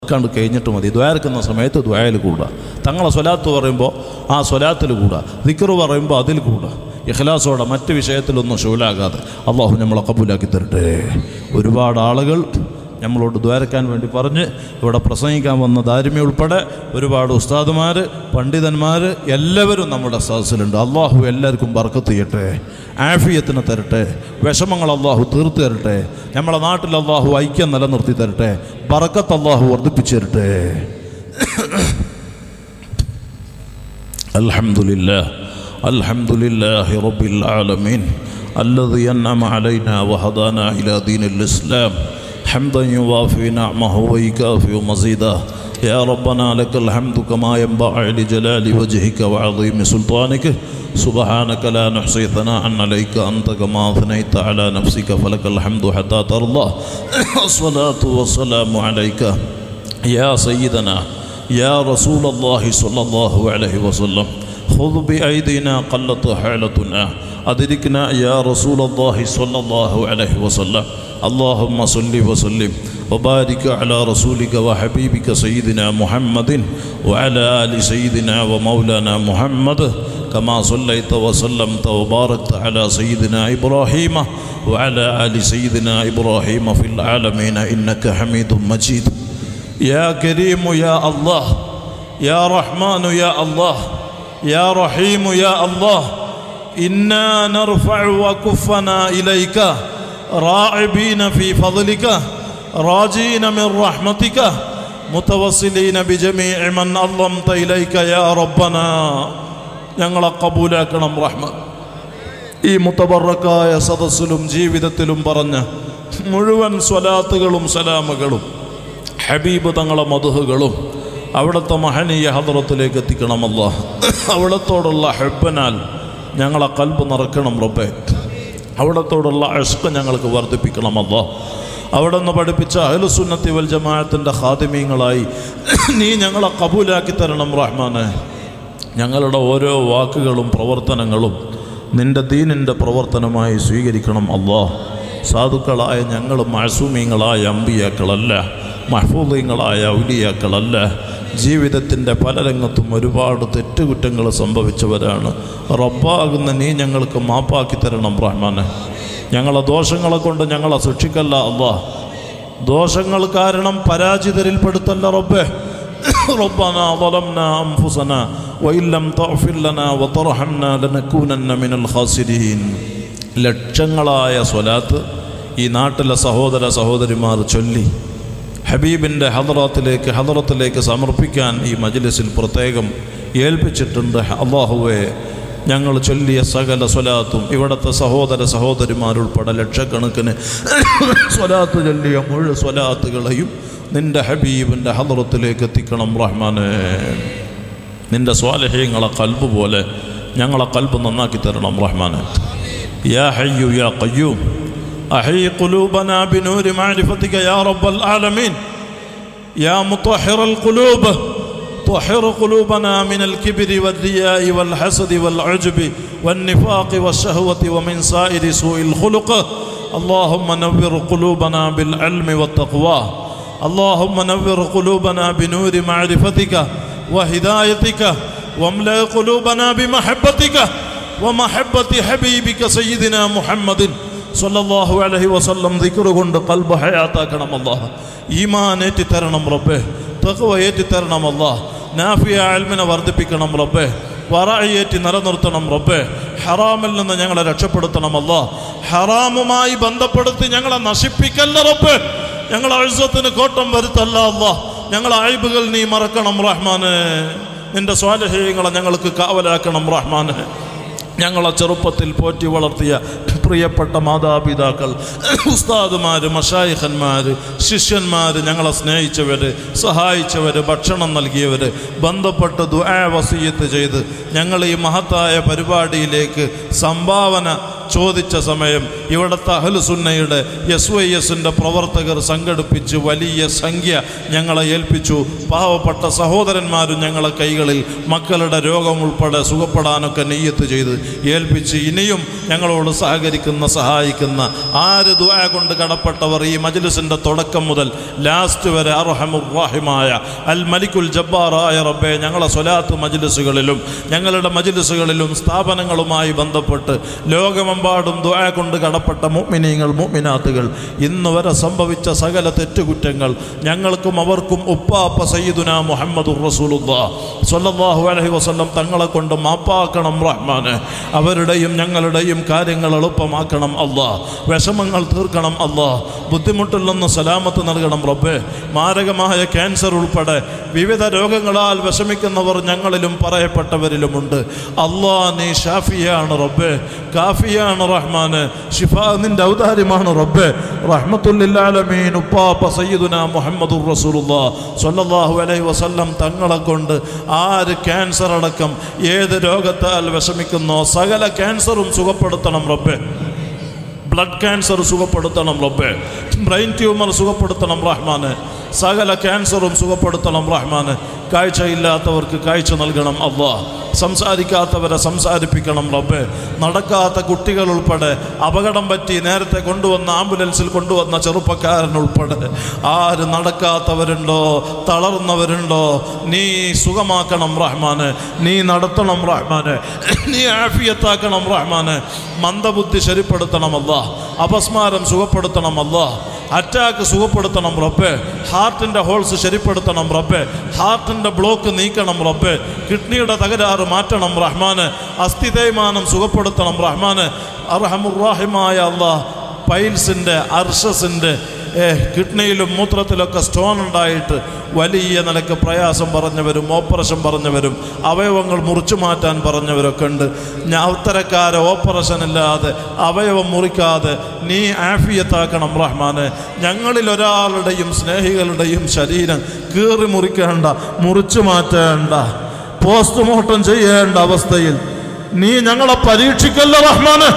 അതൊക്കെ കഴിഞ്ഞിട്ട് മതി ദ്വാരക്കുന്ന സമയത്ത് ദ്വായയിൽ കൂടുക തങ്ങളെ സ്വലാത്ത് പറയുമ്പോൾ ആ സ്വലാത്തിൽ കൂടുക ദിക്കറ് പറയുമ്പോൾ അതിൽ കൂടുക ഇഖ്ലാസോടെ മറ്റ് വിഷയത്തിലൊന്നും ഷൂലാകാതെ അള്ളാഹു നമ്മളെ കബൂലാക്കി തരട്ടെ ഒരുപാട് ആളുകൾ നമ്മളോട് ദ്വാരക്കാൻ വേണ്ടി പറഞ്ഞ് ഇവിടെ പ്രസംഗിക്കാൻ വന്ന ദാരിമി ഉൾപ്പെടെ ഒരുപാട് ഉസ്താദുമാർ പണ്ഡിതന്മാർ എല്ലാവരും നമ്മുടെ സദസ്സിലുണ്ട് അള്ളാഹു എല്ലാവർക്കും ബർക്കത്ത് ചെയ്യട്ടെ ആഫിയത്തിന് തരട്ടെ വിഷമങ്ങൾ അള്ളാഹു തീർത്തു തരട്ടെ നമ്മളെ നാട്ടിൽ അള്ളാഹു ഐക്യം നിലനിർത്തി തരട്ടെ ബർക്കത്ത് അള്ളാഹു വർദ്ധിപ്പിച്ചു തരട്ടെ الحمد لله الحمد لله رب العالمين الذي أنعم علينا وهدانا إلى دين الإسلام حمدا يوافي نعمه ويكافئ مزيدا يا ربنا لك الحمد كما ينبغي لجلال وجهك وعظيم سلطانك سبحانك لا نحصي ثناء عليك أنت كما أثنيت على نفسك فلك الحمد حتى ترضى الصلاة والسلام عليك يا سيدنا يا رسول الله صلى الله عليه وسلم خذ بأيدينا قلت حالتنا أدركنا يا رسول الله صلى الله عليه وسلم اللهم صل وسلم وبارك على رسولك وحبيبك سيدنا محمد وعلى آل سيدنا ومولانا محمد كما صليت وسلمت وباركت على سيدنا إبراهيم وعلى آل سيدنا إبراهيم في العالمين إنك حميد مجيد يا كريم يا الله يا رحمن يا الله يا رحيم يا الله إنا نرفع وكفنا إليك راعبين في فضلك راجين من رحمتك متوسلين بجميع من أظلمت إليك يا ربنا ഞങ്ങളെ കബൂലാക്കണം റഹ്മ ഈ മുത്തബറക്കായ സദസ്സിലും ജീവിതത്തിലും പറഞ്ഞ മുഴുവൻ സ്വലാത്തുകളും സലാമുകളും ഹബീബ് തങ്ങളെ മധുഹുകളും അവിടുത്തെ മഹനീയ ഹദറത്തിലേക്ക് എത്തിക്കണമല്ല അവിടത്തോടുള്ള ഹെബനാൽ ഞങ്ങളെ കൽബ് നിറക്കണം റബ്ബെ അവിടത്തോടുള്ള അഷ്ക ഞങ്ങൾക്ക് വർദ്ധിപ്പിക്കണമല്ല അവിടെ നിന്ന് പഠിപ്പിച്ച അഹലുസുന്നത്തി വൽ ജമാഅത്തിൻ്റെ ഖാദിമീങ്ങളായി നീ ഞങ്ങളെ കബൂലാക്കി തരണം റഹ്മാനെ ഞങ്ങളുടെ ഓരോ വാക്കുകളും പ്രവർത്തനങ്ങളും നിന്റെ ദീനിൻ്റെ പ്രവർത്തനമായി സ്വീകരിക്കണം അല്ലാ സാധുക്കളായ ഞങ്ങൾ മഴസൂമീങ്ങളായ അമ്പിയാക്കളല്ല മഹഫൂദീങ്ങളായ ഔലിയാക്കളല്ല ജീവിതത്തിൻ്റെ പല രംഗത്തും ഒരുപാട് തെറ്റുകുറ്റങ്ങൾ സംഭവിച്ചവരാണ് റബ്ബാകുന്ന നീ ഞങ്ങൾക്ക് മാപ്പാക്കി തരണം റഹ്മാനെ ഞങ്ങളെ ദോഷങ്ങളെ കൊണ്ട് ഞങ്ങളെ ശിക്ഷിക്കല്ല അല്ലാ ദോഷങ്ങൾ കാരണം പരാജിതരിൽപ്പെടുത്തല്ല റബ്ബേ ربنا ظلمنا أنفسنا وإن لم تغفر لنا وترحمنا لنكونن من الخاسرين ലക്ഷങ്ങളായ സ്വലാത്ത് ഈ നാട്ടിലെ സഹോദര സഹോദരിമാർ ചൊല്ലി ഹബീബിൻ്റെ ഹദറത്തിലേക്ക് ഹദറത്തിലേക്ക് സമർപ്പിക്കാൻ ഈ മജ്ലിസിൽ പ്രത്യേകം ഏൽപ്പിച്ചിട്ടുണ്ട് അള്ളാഹുവെ ഞങ്ങൾ ചൊല്ലിയ സകല സ്വലാത്തും ഇവിടുത്തെ സഹോദര സഹോദരിമാരുൾപ്പെടെ ലക്ഷക്കണക്കിന് സ്വലാത്ത് ചൊല്ലിയ മുഴുവൻ സ്വലാത്തുകളെയും നിന്റെ ഹബീബിൻ്റെ ഹദറത്തിലേക്ക് എത്തിക്കണം റഹ്മാനെ നിന്റെ സ്വാലഹ്യങ്ങളെ കൽബ് പോലെ ഞങ്ങളെ കൽബ് നന്നാക്കി തരണം റഹ്മാനെ യാ ഹയ്യു യാ ഖയ്യൂം أحيي قلوبنا بنور معرفتك يا رب العالمين يا مطهر القلوب طهر قلوبنا من الكبر والرياء والحسد والعجب والنفاق والشهوة ومن سائر سوء الخلق اللهم نور قلوبنا بالعلم والتقوى اللهم نور قلوبنا بنور معرفتك وهدايتك واملأ قلوبنا بمحبتك ومحبة حبيبك سيدنا محمد സല്ലല്ലാഹു അലൈഹി വസല്ലം ദിക്റ് കൊണ്ട് കൽബ് ഹയാത്താക്കണം അല്ലാഹ് ഈമാൻ ഏറ്റി തരണം റബ്ബേ തഖ്വ ഏറ്റി തരണം അല്ലാഹ് നാഫിയ അൽമിനെ വർദ്ധിപ്പിക്കണം റബ്ബേ വറയേറ്റി നിലനിർത്തണം റബ്ബേ ഹറാമിൽ നിന്ന് ഞങ്ങളെ രക്ഷപ്പെടുത്തണം അല്ലാഹ് ഹറാമുമായി ബന്ധപ്പെടുത്തി ഞങ്ങളെ നശിപ്പിക്കല്ല റബ്ബേ ഞങ്ങളെ അഴുസത്തിന് കോട്ടം വരുത്തല്ല അല്ലാഹ് ഞങ്ങളെ അയബുകൾ നീ മറക്കണം റഹ്മാനെ നിന്റെ സ്വാലഹ്യങ്ങളെ ഞങ്ങൾക്ക് കാവലാക്കണം റഹ്മാനെ ഞങ്ങളെ ചെറുപ്പത്തിൽ പോറ്റി വളർത്തിയ പ്രിയപ്പെട്ട മാതാപിതാക്കൾ ഉസ്താദുമാർ മഷായിഖന്മാർ ശിഷ്യന്മാർ ഞങ്ങളെ സ്നേഹിച്ചവർ സഹായിച്ചവർ ഭക്ഷണം നൽകിയവർ ബന്ധപ്പെട്ട് ദുആ വസീയത്ത് ചെയ്ത് ഞങ്ങൾ ഈ മഹത്തായ പരിപാടിയിലേക്ക് സംഭാവന ചോദിച്ച സമയം ഇവിടുത്തെ അഹ്ലുസുന്നയുടെ എസ് വൈ എസിൻ്റെ പ്രവർത്തകർ സംഘടിപ്പിച്ച് വലിയ സംഖ്യ ഞങ്ങളെ ഏൽപ്പിച്ചു പാവപ്പെട്ട സഹോദരന്മാരും ഞങ്ങളെ കൈകളിൽ മക്കളുടെ രോഗം ഉൾപ്പെടെ സുഖപ്പെടാനൊക്കെ നെയ്യത്ത് ചെയ്ത് ഏൽപ്പിച്ച് ഇനിയും ഞങ്ങളോട് സഹകരിക്കുന്ന സഹായിക്കുന്ന ആര് ദുആ കൊണ്ട് കടപ്പെട്ടവർ ഈ മജ്ലിസിൻ്റെ തുടക്കം മുതൽ ലാസ്റ്റ് വരെ അർഹമുറാഹിമായ അൽ മലിക്കുൽ ജബ്ബാറായ റബ്ബെ ഞങ്ങളെ സ്വലാത്ത് മജ്ലിസുകളിലും ഞങ്ങളുടെ മജ്ലിസുകളിലും സ്ഥാപനങ്ങളുമായി ബന്ധപ്പെട്ട് ലോകമെമ്പാടും ദുആ കൊണ്ട് കടപ്പെട്ട മുഅ്മിനീങ്ങൾ മുഅ്മിനാത്തുകൾ ഇന്ന് വരെ സംഭവിച്ച സകല തെറ്റുകുറ്റങ്ങൾ ഞങ്ങൾക്കും അവർക്കും ഉപ്പാപ്പ സയ്യിദുന മുഹമ്മദുർ റസൂലുള്ളാ സ്വല്ലല്ലാഹു അലൈഹി വസല്ലം തങ്ങളെ കൊണ്ട് മാപ്പാക്കണം റഹ്മാന് അവരുടെയും ഞങ്ങളുടെയും കാര്യങ്ങൾ എളുപ്പമാക്കണം അല്ലാ വിഷമങ്ങൾ തീർക്കണം അല്ലാ ബുദ്ധിമുട്ടിൽ നിന്ന് സലാമത്ത് നൽകണം റബ്ബേ മാരകമായ ക്യാൻസർ ഉൾപ്പെടെ വിവിധ രോഗങ്ങളാൽ വിഷമിക്കുന്നവർ ഞങ്ങളിലും പറയപ്പെട്ടവരിലുമുണ്ട് അല്ലാ നീ ഷാഫിയാണ് റബ്ബേ കാഫിയാണ് റഹ്മാന് ഷിഫ നിന്റെ ഔദാര്യമാണ് റബ്ബേ റഹ്മത്തുല്ലാലമീൻ ഉപ്പാപ്പ സയ്യിദുന മുഹമ്മദുർ റസൂലുള്ളാ സ്വല്ലല്ലാഹു അലൈഹി വസല്ലം തങ്ങളെ കൊണ്ട് ആര് ക്യാൻസർ അടക്കം ഏത് രോഗത്താൽ വിഷമിക്കുന്നോ സകല ക്യാൻസറും സുഖപ്പെടുത്തണം റബ്ബേ ബ്ലഡ് ക്യാൻസർ സുഖപ്പെടുത്തണം റബ്ബേ ബ്രെയിൻ ട്യൂമർ സുഖപ്പെടുത്തണം റഹ്മാന് സകല ക്യാൻസറും സുഖപ്പെടുത്തണം റഹ്മാന് കാഴ്ചയില്ലാത്തവർക്ക് കാഴ്ച നൽകണം അള്ളാ സംസാരിക്കാത്തവരെ സംസാരിപ്പിക്കണം റബ്ബേ നടക്കാത്ത കുട്ടികൾ ഉൾപ്പെടെ അപകടം പറ്റി നേരത്തെ കൊണ്ടുവന്ന ആംബുലൻസിൽ കൊണ്ടുവന്ന ചെറുപ്പക്കാരൻ ഉൾപ്പെടെ ആര് നടക്കാത്തവരുണ്ടോ തളർന്നവരുണ്ടോ നീ സുഖമാക്കണം റഹ്മാന് നീ നടത്തണം റഹ്മാന് നീ ആഫിയത്താക്കണം റഹ്മാന് മന്ദബുദ്ധി ശരിപ്പെടുത്തണമല്ല അപസ്മാരം സുഖപ്പെടുത്തണമല്ല അറ്റാക്ക് സുഖപ്പെടുത്തണം റബ്ബേ ഹാർട്ടിൻ്റെ ഹോൾസ് ശരിപ്പെടുത്തണം റബ്ബേ ഹാർട്ടിൻ്റെ ബ്ലോക്ക് നീക്കണം റബ്ബേ കിഡ്നിയുടെ തകരാറ് മാറ്റണം റഹ്മാന് അസ്ഥി തേയ്മാനം സുഖപ്പെടുത്തണം റഹ്മാന് അർഹമുറാഹിമായ അള്ളാഹ് പൈൽസിൻ്റെ അർഷസിൻ്റെ കിഡ്നിയിലും മൂത്രത്തിലൊക്കെ സ്റ്റോൺ ഉണ്ടായിട്ട് വലിയ നിലക്ക് പ്രയാസം പറഞ്ഞവരും ഓപ്പറേഷൻ പറഞ്ഞവരും അവയവങ്ങൾ മുറിച്ചു മാറ്റാൻ പറഞ്ഞവരൊക്കെ ഉണ്ട് ഞാൻ ഉത്തരക്കാരെ ഓപ്പറേഷൻ ഇല്ലാതെ അവയവം മുറിക്കാതെ നീ ആഫിയത്താക്കണം റഹ്മാനെ ഞങ്ങളിൽ ഒരാളുടെയും സ്നേഹികളുടെയും ശരീരം കീറി മുറിക്കേണ്ട മുറിച്ചു മാറ്റേണ്ട പോസ്റ്റ്മോർട്ടം ചെയ്യേണ്ട അവസ്ഥയിൽ നീ ഞങ്ങളെ പരീക്ഷിക്കല്ല റഹ്മാന്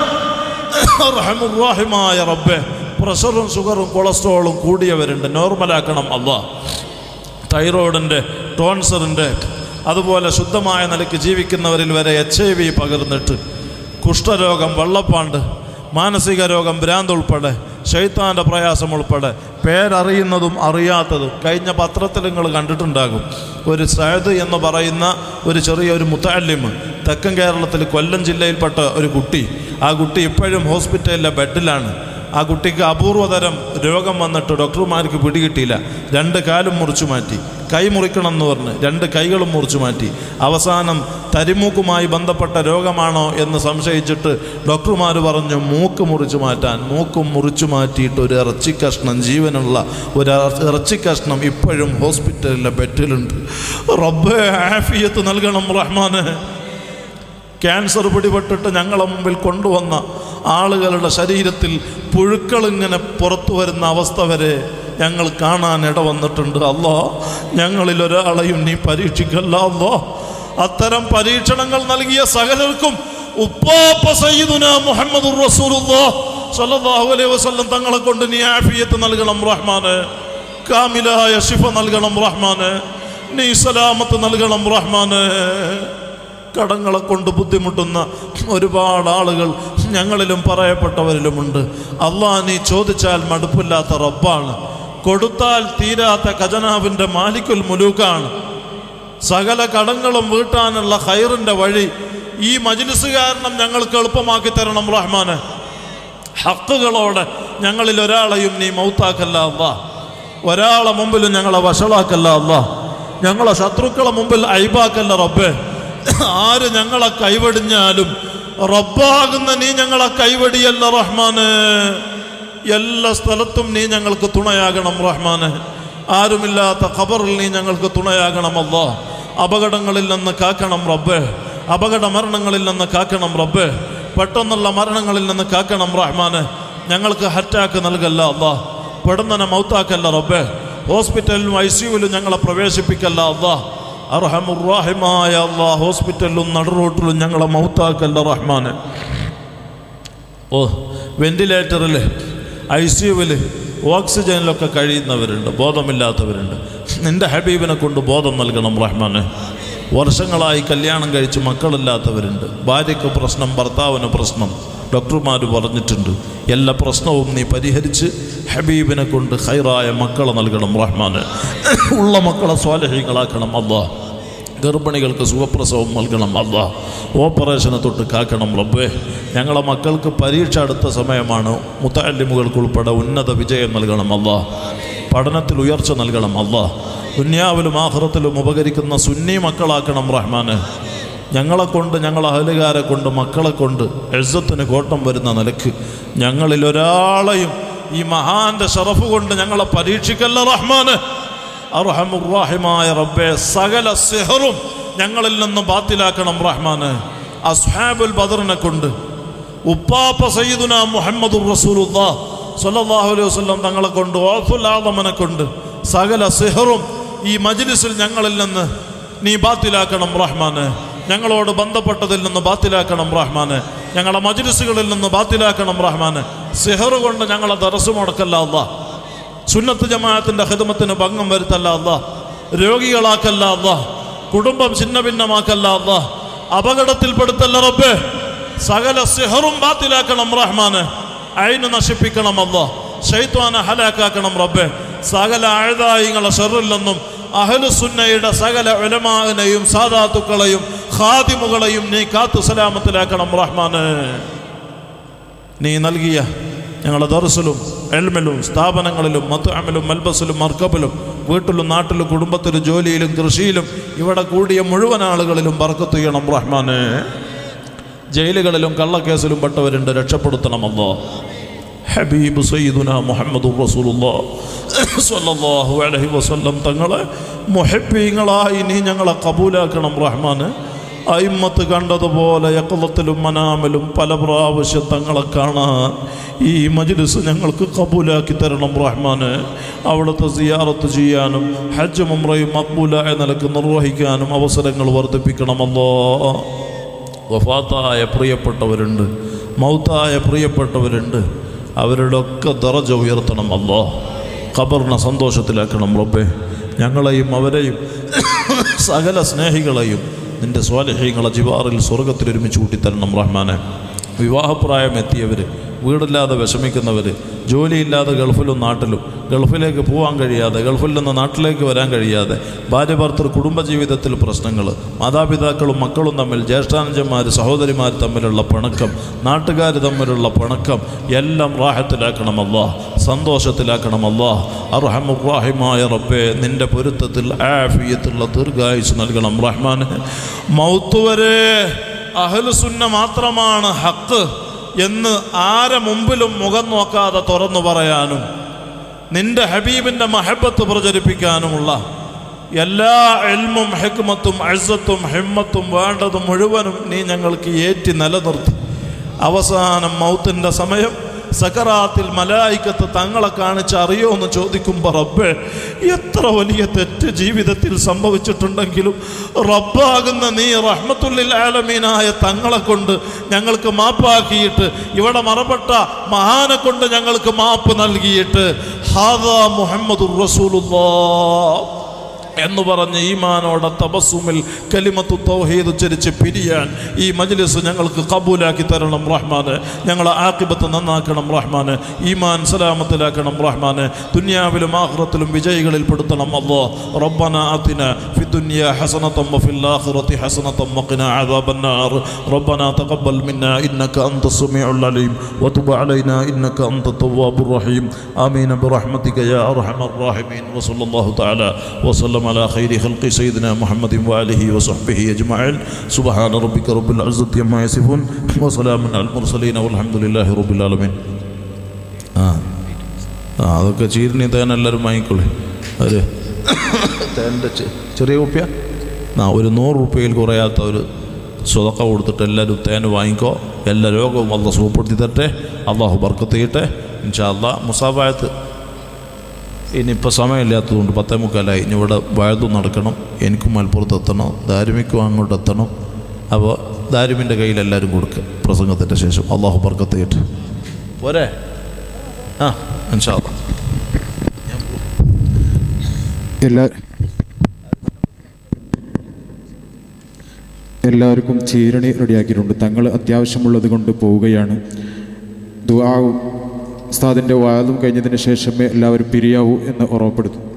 റഹമുറാഹിമായ റബ്ബെ പ്രഷറും ഷുഗറും കൊളസ്ട്രോളും കൂടിയവരുണ്ട് നോർമലാക്കണം അല്ലാ തൈറോയിഡിൻ്റെ ടോൺസറിൻ്റെ അതുപോലെ ശുദ്ധമായ നിലയ്ക്ക് ജീവിക്കുന്നവരിൽ വരെ എച്ച് ഐ വി പകർന്നിട്ട് കുഷ്ഠരോഗം വെള്ളപ്പാണ്ട് മാനസിക രോഗം ഭ്രാന്ത് ഉൾപ്പെടെ ശൈത്താൻ്റെ പ്രയാസം ഉൾപ്പെടെ പേരറിയുന്നതും അറിയാത്തതും കഴിഞ്ഞ പത്രത്തിൽ നിങ്ങൾ കണ്ടിട്ടുണ്ടാകും ഒരു സയദ് എന്ന് പറയുന്ന ഒരു ചെറിയ ഒരു മുത്തല്ലിമ് തെക്കൻ കേരളത്തിൽ കൊല്ലം ജില്ലയിൽപ്പെട്ട ഒരു കുട്ടി ആ കുട്ടി ഇപ്പോഴും ഹോസ്പിറ്റലിലെ ബെഡിലാണ് ആ കുട്ടിക്ക് അപൂർവതരം രോഗം വന്നിട്ട് ഡോക്ടർമാർക്ക് പിടികിട്ടിയില്ല രണ്ട് കാലും മുറിച്ചു മാറ്റി കൈ മുറിക്കണം എന്ന് പറഞ്ഞ് രണ്ട് കൈകളും മുറിച്ചു മാറ്റി അവസാനം തരിമൂക്കുമായി ബന്ധപ്പെട്ട രോഗമാണോ എന്ന് സംശയിച്ചിട്ട് ഡോക്ടർമാർ പറഞ്ഞു മൂക്ക് മുറിച്ചു മാറ്റാൻ മൂക്കും മുറിച്ചു മാറ്റിയിട്ട് ഒരു ഇറച്ചി കഷ്ണം ജീവനുള്ള ഒരു ഇറച്ചി കഷ്ണം ഇപ്പോഴും ഹോസ്പിറ്റലിലെ ബെറ്റിലുണ്ട് റബ്ബേ ആഫിയത്ത് നൽകണം റഹ്മാന് ക്യാൻസർ പിടിപെട്ടിട്ട് ഞങ്ങളെ മുമ്പിൽ കൊണ്ടുവന്ന ആളുകളുടെ ശരീരത്തിൽ പുഴുക്കളിങ്ങനെ പുറത്തു വരുന്ന അവസ്ഥ വരെ ഞങ്ങൾ കാണാൻ ഇടവന്നിട്ടുണ്ട് അല്ലോ ഞങ്ങളിൽ ഒരാളെയും നീ പരീക്ഷിക്കല്ല അല്ലോ അത്തരം പരീക്ഷണങ്ങൾ നൽകിയ സകലർക്കും ഉപ്പാപ്പ സയ്യിദുന മുഹമ്മദ് സല്ലല്ലാഹു അലൈഹി വസല്ലം തങ്ങളെ കൊണ്ട് നീ ആഫിയത്ത് നൽകണം റഹ്മാന് കാമിലായ ശിഫ നൽകണം റഹ്മാന് നീ സലാമത്ത് നൽകണം റഹ്മാന് കടങ്ങളെ കൊണ്ട് ബുദ്ധിമുട്ടുന്ന ഒരുപാട് ആളുകൾ ഞങ്ങളിലും പറയപ്പെട്ടവരിലുമുണ്ട് അള്ളാഹ് നീ ചോദിച്ചാൽ മടുപ്പില്ലാത്ത റബ്ബാണ് കൊടുത്താൽ തീരാത്ത ഖജനാവിൻ്റെ മാലിക്കുൽ മുലൂക്കാണ് സകല കടങ്ങളും വീട്ടാനുള്ള ഹൈറിൻ്റെ വഴി ഈ മജ്ലിസ് കാരണം ഞങ്ങൾക്ക് എളുപ്പമാക്കി തരണം റഹ്മാന് ഹക്കുകളോടെ ഞങ്ങളിൽ ഒരാളെയും നീ മൗത്താക്കല്ല അല്ലാ ഒരാളെ മുമ്പിലും ഞങ്ങളെ വഷളാക്കല്ല അല്ലാ ഞങ്ങളെ ശത്രുക്കളെ മുമ്പിൽ അയ്പാക്കല്ല റബ്ബേ ആര് ഞങ്ങളെ കൈവടിഞ്ഞാലും റബ്ബാകുന്ന നീ ഞങ്ങളെ കൈവടിയല്ല റഹ്മാന് എല്ലാ സ്ഥലത്തും നീ ഞങ്ങൾക്ക് തുണയാകണം റഹ്മാന് ആരുമില്ലാത്ത ഖബറിൽ നീ ഞങ്ങൾക്ക് തുണയാകണം അല്ലാ അപകടങ്ങളിൽ നിന്ന് കാക്കണം റബ്ബേ അപകട മരണങ്ങളിൽ നിന്ന് കാക്കണം റബ്ബേ പെട്ടെന്നുള്ള മരണങ്ങളിൽ നിന്ന് കാക്കണം റഹ്മാന് ഞങ്ങൾക്ക് ഹറ്റാക്ക് നൽകല്ല അല്ലാ പെടുന്നനെ മൗത്താക്കല്ല റബ്ബേ ഹോസ്പിറ്റലിലും ഐ സിയുവിലും ഞങ്ങളെ പ്രവേശിപ്പിക്കല്ല അല്ലാ അർഹമുറാഹിമായ അല്ലാ ഹോസ്പിറ്റലിലും നടുറോട്ടിലും ഞങ്ങളെ മൗത്താക്കല്ല റഹ്മാന് ഓ വെന്റിലേറ്ററിൽ ഐ സി യുവിൽ ഓക്സിജനിലൊക്കെ കഴിയുന്നവരുണ്ട് ബോധമില്ലാത്തവരുണ്ട് നിന്റെ ഹബീബിനെ കൊണ്ട് ബോധം നൽകണം റഹ്മാനെ വർഷങ്ങളായി കല്യാണം കഴിച്ച് മക്കളില്ലാത്തവരുണ്ട് ഭാര്യയ്ക്ക് പ്രശ്നം ഭർത്താവിന് പ്രശ്നം ഡോക്ടർമാർ പറഞ്ഞിട്ടുണ്ട് എല്ലാ പ്രശ്നവും നീ പരിഹരിച്ച് ഹബീബിനെ കൊണ്ട് ഹൈറായ മക്കളെ നൽകണം റഹ്മാന് ഉള്ള മക്കളെ സ്വാലഹ്യങ്ങളാക്കണം അള്ളാ ഗർഭിണികൾക്ക് സുഖപ്രസവം നൽകണം അല്ല ഓപ്പറേഷനെ തൊട്ട് കാക്കണം റബ്ബേ ഞങ്ങളെ മക്കൾക്ക് പരീക്ഷ അടുത്ത സമയമാണ് മുത്തല്ലിമുകൾക്കുൾപ്പെടെ ഉന്നത വിജയം നൽകണം അല്ല പഠനത്തിൽ ഉയർച്ച നൽകണം അല്ല ദുന്യാവിലും ആഹ്റത്തിലും ഉപകരിക്കുന്ന സുന്നി മക്കളാക്കണം റഹ്മാന് ഞങ്ങളെ കൊണ്ട് ഞങ്ങളെ അഹലുകാരെ കൊണ്ട് മക്കളെ കൊണ്ട് എഴുസത്തിന് കോട്ടം വരുന്ന നിലക്ക് ഞങ്ങളിൽ ഒരാളെയും ഈ മഹാന്റെ ഷറഫ് കൊണ്ട് ഞങ്ങളെ പരീക്ഷിക്കല്ല റഹ്മാന് അർഹമുറാഹിമായ റബ്ബെ സകല സെഹറും ഞങ്ങളിൽ നിന്ന് ബാത്തിലാക്കണം റഹ്മാന് അസ്ഹാബുൽ ബദറിനെ കൊണ്ട് ഉപ്പാപ്പ സയ്യിദുന മുഹമ്മദ് റസൂലുല്ലാ സ്വല്ലല്ലാഹു അലൈഹി വസല്ലം തങ്ങളെ കൊണ്ട് ഓഫുൽ ആദമനെ കൊണ്ട് സകല സെഹറും ഈ മജ്ലിസിൽ ഞങ്ങളിൽ നിന്ന് നീ ബാത്തിലാക്കണം റഹ്മാന് ഞങ്ങളോട് ബന്ധപ്പെട്ടതിൽ നിന്ന് ബാത്തിലാക്കണം റഹ്മാന് ഞങ്ങളെ മജ്ലിസുകളിൽ നിന്ന് ബാത്തിലാക്കണം റഹ്മാന് സെഹറ് കൊണ്ട് ഞങ്ങളെ ദറസ് മുടക്കല്ല അല്ലാ സുന്നത്ത് ജമാഅത്തിന്റെ ഹിദമത്തിന് ഭംഗം വരുത്തല്ല അല്ല രോഗികളാക്കല്ല അല്ല കുടുംബം ഛിന്ന ഭിന്നമാക്കല്ല അല്ല അപകടത്തിൽപ്പെടുത്തല്ല റബ്ബേ സകല സിഹറും ബാത്തിലാക്കണം റഹ്മാന് അയിന് നശിപ്പിക്കണം അല്ല ഷൈത്വാനെ ഹലാക്കാക്കണം റബ്ബേ സകല അഴുതായിങ്ങളെ ഷെറിൽ നിന്നും അഹലു സുന്നയുടെ സകല ഉലമാനെയും സാദാത്തുക്കളെയും ഖാദിമുകളെയും നീ കാത്തു സലാമത്തിലാക്കണം റഹ്മാന് നീ നൽകിയ ഞങ്ങളുടെ ദർസിലും എൽമിലും സ്ഥാപനങ്ങളിലും മത്തുഅമിലും മൽബസിലും മർക്കബിലും വീട്ടിലും നാട്ടിലും കുടുംബത്തിലും ജോലിയിലും കൃഷിയിലും ഇവിടെ കൂടിയ മുഴുവൻ ആളുകളിലും ബർക്കത്ത് ചെയ്യണം റഹ്മാനെ ജയിലുകളിലും കള്ളക്കേസിലും പെട്ടവരുണ്ട് രക്ഷപ്പെടുത്തണമല്ലോ ഹബീബ് സയ്യിദുന മുഹമ്മദ് റസൂലുള്ളാഹു അലൈഹി വസല്ലം തങ്ങളെ മുഹബീങ്ങളായി നീ ഞങ്ങളെ കബൂലാക്കണം റഹ്മാന് അയിമ്മത്ത് കണ്ടതുപോലെ യക്കളത്തിലും മനാമിലും പല പ്രാവശ്യം തങ്ങളെ കാണാൻ ഈ മജ്ലിസ് ഞങ്ങൾക്ക് കബൂലാക്കി തരണം റഹ്മാന് അവിടുത്തെ സിയാറത്ത് ചെയ്യാനും ഹജ്ജ് മുമ്രയും മക്ബൂലായ നിലക്ക് നിർവഹിക്കാനും അവസരങ്ങൾ വർദ്ധിപ്പിക്കണമല്ലോ വഫാത്തായ പ്രിയപ്പെട്ടവരുണ്ട് മൗത്തായ പ്രിയപ്പെട്ടവരുണ്ട് അവരുടെ ഒക്കെ ദറജ ഉയർത്തണം അല്ലോ ഖബറിനെ സന്തോഷത്തിലാക്കണം റബ്ബേ ഞങ്ങളെയും അവരെയും സകല സ്നേഹികളെയും നിന്റെ സ്വാലഹ്യങ്ങളെ ജിവാറിൽ സ്വർഗത്തിൽ ഒരുമിച്ച് കൂട്ടിത്തരണം റഹ്മാനെ വിവാഹപ്രായം എത്തിയവർ വീടില്ലാതെ വിഷമിക്കുന്നവർ ജോലിയില്ലാതെ ഗൾഫിലും നാട്ടിലും ഗൾഫിലേക്ക് പോകാൻ കഴിയാതെ ഗൾഫിൽ നിന്ന് നാട്ടിലേക്ക് വരാൻ കഴിയാതെ ഭാര്യ ഭർത്തൃ കുടുംബജീവിതത്തിൽ പ്രശ്നങ്ങൾ മാതാപിതാക്കളും മക്കളും തമ്മിൽ ജ്യേഷ്ഠാനുജന്മാർ സഹോദരിമാർ തമ്മിലുള്ള പിണക്കം നാട്ടുകാർ തമ്മിലുള്ള പിണക്കം എല്ലാം റാഹത്തിലാക്കണമല്ല സന്തോഷത്തിലാക്കണമല്ല അർഹമുറാഹിമായ റബ്ബെ നിന്റെ പൊരുത്തത്തിൽ ആഫിയത്തുള്ള ദീർഘായുസ് നൽകണം റഹ്മാന് മൗത്ത് വരെ അഹ്ലുസുന്ന മാത്രമാണ് ഹക്ക് എന്ന് ആരെ മുമ്പിലും മുഖം നോക്കാതെ തുറന്നു പറയാനും നിന്റെ ഹബീബിൻ്റെ മഹബത്ത് പ്രചരിപ്പിക്കാനുമുള്ള എല്ലാ എൽമും ഹെക്മത്തും അഴ്സത്തും ഹിമ്മത്തും വേണ്ടതും മുഴുവനും നീ ഞങ്ങൾക്ക് ഏറ്റി നിലനിർത്തി അവസാനം മൗത്തിൻ്റെ സമയം സക്കറാത്തിൽ മലായിക്കത്ത് തങ്ങളെ കാണിച്ച് അറിയോ എന്ന് ചോദിക്കുമ്പോൾ റബ്ബേ എത്ര വലിയ തെറ്റ് ജീവിതത്തിൽ സംഭവിച്ചിട്ടുണ്ടെങ്കിലും റബ്ബാകുന്ന നീ റഹ്മത്തുല്ലിൽ ആലമീനായ തങ്ങളെ കൊണ്ട് ഞങ്ങൾക്ക് മാപ്പാക്കിയിട്ട് ഇവിടെ മറപ്പെട്ട മഹാനെ കൊണ്ട് ഞങ്ങൾക്ക് മാപ്പ് നൽകിയിട്ട് ഹാദാ മുഹമ്മദുർ റസൂലുള്ളാ എന്ന് പറഞ്ഞ് ഈമാനോടെ തപസ്സുമിൽ കലിമത്തു തൗഹീദ് ഉച്ചരിച്ച് പിരിയാൻ ഈ മജ്ലിസ് ഞങ്ങൾക്ക് കബൂലാക്കി തരണം റഹ്മാന് ഞങ്ങളെ ആക്കിബത്ത് നന്നാക്കണം റഹ്മാന് ഈമാൻ സലാമത്തിലാക്കണം റഹ്മാന് ദുനിയാവിലും ആഖിറത്തിലും വിജയികളിൽ പെടുത്തണം അല്ലോ റബ്ബന ആതിന في الدنيا حسنة وفي الآخرة حسنة وقنا عذاب النار ربنا تقبل منا إنك أنت السميع العليم وتب علينا إنك أنت التواب الرحيم آمين برحمتك يا أرحم الراحمين وصلى الله تعالى وسلم على خير خلق سيدنا محمد وآله وصحبه أجمعين سبحان ربك رب العزة عما يصفون وسلام على المرسلين والحمد لله رب العالمين آه ആ അതൊക്കെ ചീരിനി തേൻ എല്ലാവരും വാങ്ങിക്കൊള്ളേ ഒരു തേൻ്റെ ചെ- ചെറിയ കുപ്പിയ ആ ഒരു നൂറ് റുപ്യയിൽ കുറയാത്ത ഒരു സ്വതക്ക കൊടുത്തിട്ട് എല്ലാവരും തേൻ വാങ്ങിക്കോ എല്ലാ രോഗവും അല്ല സുഖപ്പെടുത്തി തരട്ടെ അള്ളാഹു ബർക്കത്ത് ചെയ്യട്ടെ ഇൻഷാ അല്ലാ മുസാബായത്ത് ഇനിയിപ്പോൾ സമയമില്ലാത്തതുകൊണ്ട് പത്തേ മുക്കാലായി ഇനി ഇവിടെ വഴുതും നടക്കണം എനിക്കും മലപ്പുറത്ത് എത്തണം ധാർമ്മിക്കും അങ്ങോട്ട് എത്തണം അപ്പോൾ ദാരിമിൻ്റെ കയ്യിൽ എല്ലാവരും കൊടുക്കുക പ്രസംഗത്തിൻ്റെ ശേഷം അള്ളാഹു ബർക്കത്തേറ്റ് പോരെ ആ ഇൻഷാ അല്ലാ. എല്ലാ എല്ലാവർക്കും ചീരണി റെഡിയാക്കിയിട്ടുണ്ട് തങ്ങൾ അത്യാവശ്യമുള്ളത് കൊണ്ട് പോവുകയാണ് ദുആവും ഉസ്താദിൻ്റെ വാദം കഴിഞ്ഞതിന് ശേഷമേ എല്ലാവരും പിരിയാവൂ എന്ന് ഉറപ്പെടുത്തും